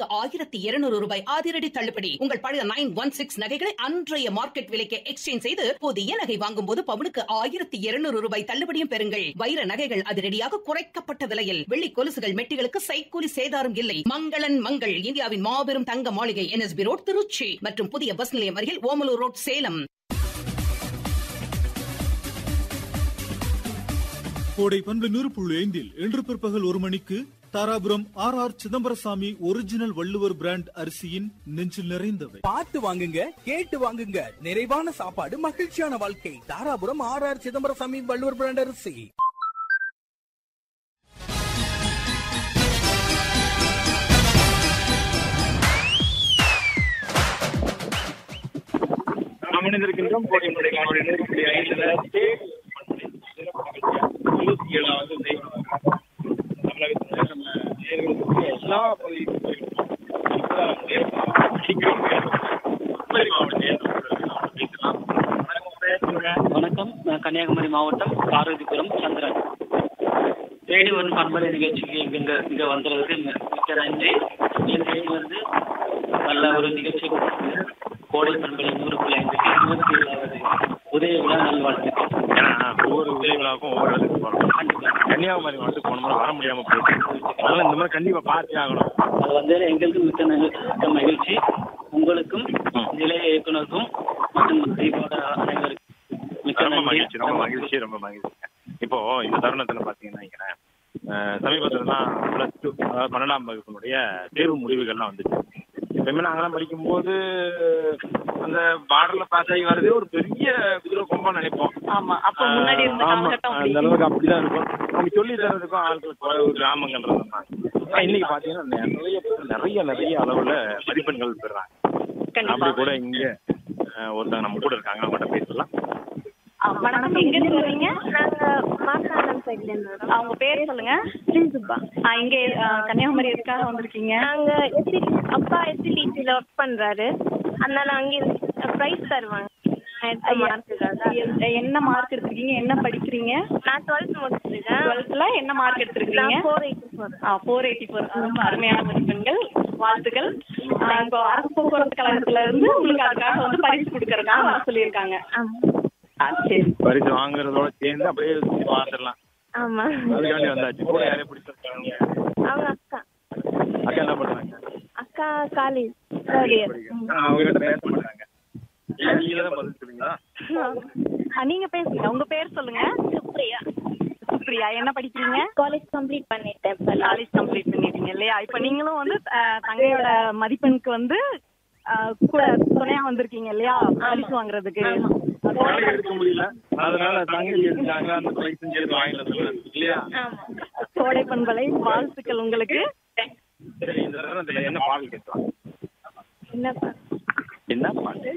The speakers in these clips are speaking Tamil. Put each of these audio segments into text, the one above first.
பவுனுக்கு ஆயிரத்தி இருநூறு ரூபாய் அதிரடி தள்ளுபடி உங்கள் பழைய நைன் ஒன் சிக்ஸ் நகைகளை அன்றைய மார்க்கெட் விலைக்கு எக்ஸ்சேஞ்ச் செய்து புதிய நகை வாங்கும் போது பவுனுக்கு ஆயிரத்தி இருநூறு ரூபாய் தள்ளுபடியும் பெறுங்கள் வைர நகைகள் அதிரடியாக குறைக்கப்பட்ட விலையில் வெள்ளி கொலுசுகள் மெட்டிகளுக்கு சைக்கூலி சேதாரம் இல்லை மங்களன் மங்கள் இந்தியாவின் மாபெரும் தங்க மாளிகை என்எஸ்பி ரோட் திருச்சி மற்றும் புதிய பஸ் நிலையம் அருகில் ஓமலூர் ரோட் சேலம் கோடை பண்பு நூறு புள்ளி ஐந்தில் இன்று பிற்பகல் ஒரு மணிக்கு Dharapuram R R Chidambarasamy original Valluvar brand அரிசியின் நெஞ்சில் நிறைந்தவை பார்த்து வாங்குங்க கேட்டு வாங்குங்க நிறைவான சாப்பாடு மகிழ்ச்சியான வாழ்க்கை Dharapuram R R Chidambarasamy Valluvar brand அரிசி நாம் இணைந்திருக்கின்றோம் கோடியினுடைய காணொலி நெருக்கடி ஐந்துல இருபத்தி ஏழாவது தெய்வம் தமிழகத்தில் நம்ம நேயர்களுக்கு எல்லா பகுதிகளுக்கும் பேசலாம் வணக்கம் நான் கன்னியாகுமரி மாவட்டம் பார்வதிபுரம் சந்திரன் தேடி வரும் பண்பலை நிகழ்ச்சிக்கு இங்க இங்க வந்ததுக்கு மி- மிக்க நன்றி என் தேடி வந்து நல்ல ஒரு நிகழ்ச்சி கொடுத்தீங்க. கோடை பண்பலை நூறு புள்ளி ஐந்துக்கு இருபத்தி ஏழாவது உதய விழா நல்வாழ்த்துக்கள் ஏன்னா ஒவ்வொரு உதய விழாவுக்கும் ஒவ்வொரு இடத்துக்கு போகணும் கன்னியாகுமரி மாவட்டத்துக்கு போனோம்னா வர முடியாம போயிடுச்சு அதனால இந்த மாதிரி கண்டிப்பா பார்த்தே ஆகணும் அது வந்து எங்களுக்கு மிக்க நகி- மிக்க மகிழ்ச்சி உங்களுக்கும் நிலைய இயக்குனருக்கும் மற்றும் தீபாவோட அனைவருக்கும் மிக்க ரொம்ப நன்றி மகிழ்ச்சி ரொம்ப மகிழ்ச்சி ரொம்ப மகிழ்ச்சி இப்போ இந்த தருணத்துல பாத்தீங்கன்னா வைங்களேன், அஹ், சமீபத்துல தான் பிளஸ் டூ அதாவது பன்னெண்டாம் வகுப்பினுடைய தேர்வு முடிவுகள்லாம் வந்துச்சு எப்பயுமே நாங்கெல்லாம் படிக்கும்போது அந்த பார்டர்ல பாஸ் ஆகி வரதே ஒரு பெரிய குதிரை கொம்பா நினைப்போம் ஆமா அப்ப முன்னாடி இருந்த ஆமா, காலகட்டம் அப்படி அந்த அளவுக்கு அப்படிதான் இருக்கும் அவங்க சொல்லி தரதுக்கும் ஆட்கள் குறைவு கிராமங்கள்ன்றது தான் ஆனா இன்னைக்கு பாத்தீங்கன்னா நிறைய பேர் நிறைய நிறைய அளவுல மதிப்பெண்கள் பெறாங்க கண்டிப்பா அப்படி கூட இங்க அஹ், ஒருத்தங்க நம்ம கூட இருக்காங்க அவங்கள்ட்ட பேசலாம் ஆ, வணக்கம் எங்க இருந்து வரீங்க நாங்க மாசாலம் சைட்ல இருந்து வரோம் அவங்க பேர் சொல்லுங்க பிரின்சிபா ஆ, இங்க ஆ, கன்னியாகுமரி எதுக்காக வந்திருக்கீங்க நாங்க எஸ்சி அப்பா எஸ்சிடிசில ஒர்க் பண்றாரு அதனால அங்கே ப்ரைஸ் தருவாங்க எடுத்த மார்க்குக்காக எ- என்ன மார்க் எடுத்திருக்கீங்க என்ன படிக்கிறீங்க நான் டுவெல்த் முடிச்சிருக்கேன் டுவெல்த்ல என்ன மார்க் எடுத்திருக்கீங்க நான் four eighty four four eighty four ரொம்ப அருமையான மதிப்பெண்கள் வாழ்த்துக்கள் ஆ, இப்போ அரசு போக்குவரத்து கழகத்துல இருந்து உங்களுக்கு அதுக்காக வந்து பரிசு கொடுக்கறதுக்காக வர சொல்லியிருக்காங்க ஆ, சரி பரிசு வாங்குறதோட சேர்ந்து அப்படியே சுத்தி பார்த்துடலாம் ஆமா அதுக்காண்டி வந்தாச்சு கூட யாரையும் பிடிச்சிருக்காங்க அவங்க அக்கா அக்கா என்ன பண்றாங்க அக்கா காலேஜ் தேர்ட் இயர் அவங்க கிட்ட பேச மாட்டாங்க நீங்க தான் பதில் சொல்லுங்களா ஆ, நீங்க பேசுங்க உங்க பேர் சொல்லுங்க சுப்ரியா சுப்ரியா என்ன படிக்கிறீங்க காலேஜ் கம்ப்ளீட் பண்ணிட்டேன் இப்போ காலேஜ் கம்ப்ளீட் பண்ணிட்டீங்க இல்லையா இப்போ நீங்களும் வந்து அஹ், தங்கையோட மதிப்பெண்ணுக்கு வந்து அஹ், கூட துணையா வந்திருக்கீங்க இல்லையா பரிசு வாங்குறதுக்கு வேலை எடுக்க முடியல அதனால தங்கச்சி எடுத்தாங்க அந்த பைசன் சேர்த்து வாங்கிட்டு வந்துடுறேன். இல்லையா ஆமா கோடை பண்பலை வாழ்த்துக்கள் உங்களுக்கு சரி இந்த தருணத்துல என்ன பாடல் கேட்கலாம் என்னப்பா என்ன பாட்டு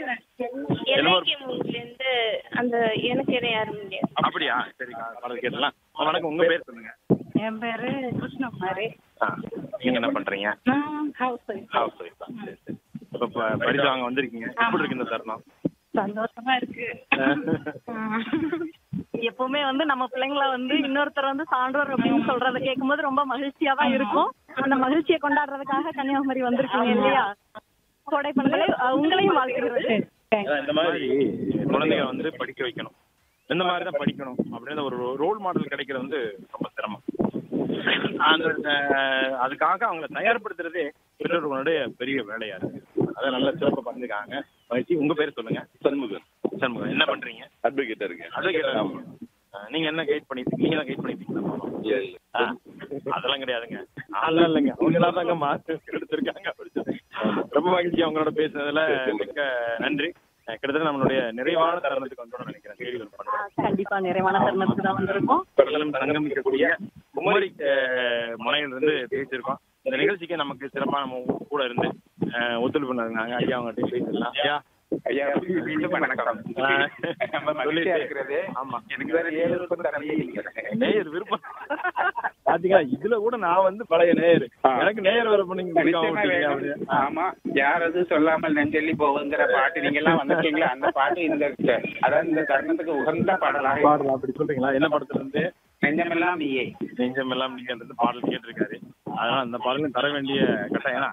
எல்ஐகே மூவில இருந்து அந்த எனக்கு எதை யாரும் முடியாது அப்படியா சரி பாடல் கேட்டலாம் வணக்கம் உங்க பேர் சொல்லுங்க என் பேரு கிருஷ்ணகுமாரி ஆ, நீங்க என்ன பண்றீங்க நான் ஹவுஸ் ஒய்ஃப் ஹவுஸ் ஒய்ஃப் தான் சரி சரி இப்ப ப- பரிசு வாங்க வந்திருக்கீங்க எப்படி இருக்கு இந்த தருணம் சந்தோஷமா இருக்கு எப்பவுமே வந்து நம்ம பிள்ளைங்கள வந்து இன்னொருத்தர் வந்து சான்றோர் அப்படின்னு சொல்றத கேட்கும்போது ரொம்ப மகிழ்ச்சியா தான் இருக்கும் அந்த மகிழ்ச்சியை கொண்டாடுறதுக்காக கன்னியாகுமரி வந்திருக்கீங்க இல்லையா கோடை பண்பலை அஹ், உங்களையும் வாழ்த்துக்கிறது இந்த மாதிரி குழந்தைங்க வந்து படிக்க வைக்கணும் இந்த மாதிரி தான் படிக்கணும் அப்படின்னு ஒரு ரோல் மாடல் கிடைக்கிறது வந்து ரொம்ப சிரமம் அந்த அஹ், அதுக்காக அவங்கள தயார்படுத்துறதே பெற்றோர்களுடைய பெரிய வேலையா இருக்கு அதை நல்ல சிறப்பாக பண்ணிருக்காங்க மகிழ்ச்சி உங்க பேர் சொல்லுங்க சண்முகம் சண்முகம் என்ன பண்றீங்க அட்வொகேட்டா இருக்கேன் அட்வொகேட் நீங்க என்ன கைட் பண்ணிட்டு நீங்க தான் கைட் பண்ணிட்டீங்களா ஆ, அதெல்லாம் கிடையாதுங்க அதெல்லாம் இல்லைங்க அவங்க எல்லாம் தாங்க மார்க் எடுத்திருக்காங்க படிச்சது ரொம்ப மகிழ்ச்சி அவங்களோட பேசுனதுல மிக்க நன்றி அஹ் கிட்டத்தட்ட நம்மளுடைய நிறைவான தருணத்துக்கு வந்தோம்னு நினைக்கிறேன் கேள்விகள் பண்ணுறேன் கண்டிப்பா நிறைவான தருணத்துக்கு தான் வந்திருக்கோம் பிரதலம் சங்கமிக்கக்கூடிய குமரி அஹ், முனையிலிருந்து பேசியிருக்கோம் இந்த நிகழ்ச்சிக்கு நமக்கு சிறப்பாக நம்ம கூட இருந்து அஹ், ஒத்துழைப்பு நல்கினாங்க ஐயா அவங்ககிட்ட பேசிடலாம் ஐயா ஐயா மீண்டும் வணக்கம் நம்ம மகிழ்ச்சியா இருக்கிறது ஆமா எனக்கு வேற ஏழு விருப்பம் தரவே இல்லை நேயர் விருப்பம் பாத்தீங்களா இதுல கூட நான் வந்து பழைய நேயர் ஆ. எனக்கு நேயர் வர பண்ணீங்க நிச்சயமா வேணும். ஆமா யாரது சொல்லாமல் நெஞ்செல்லி போகுங்கிற பாட்டு நீங்க எல்லாம் வந்திருக்கீங்களா அந்த பாட்டு இந்த அதாவது இந்த தருணத்துக்கு உகந்த பாடலாக பாடலாம் அப்படி சொல்றீங்களா என்ன படத்துல இருந்து நெஞ்சமெல்லாம் நீயே நெஞ்சமெல்லாம் நீங்க பாடல் கேட்டிருக்காரு அதனால அந்த பாடலும் தர வேண்டிய கட்டாயம் ஏன்னா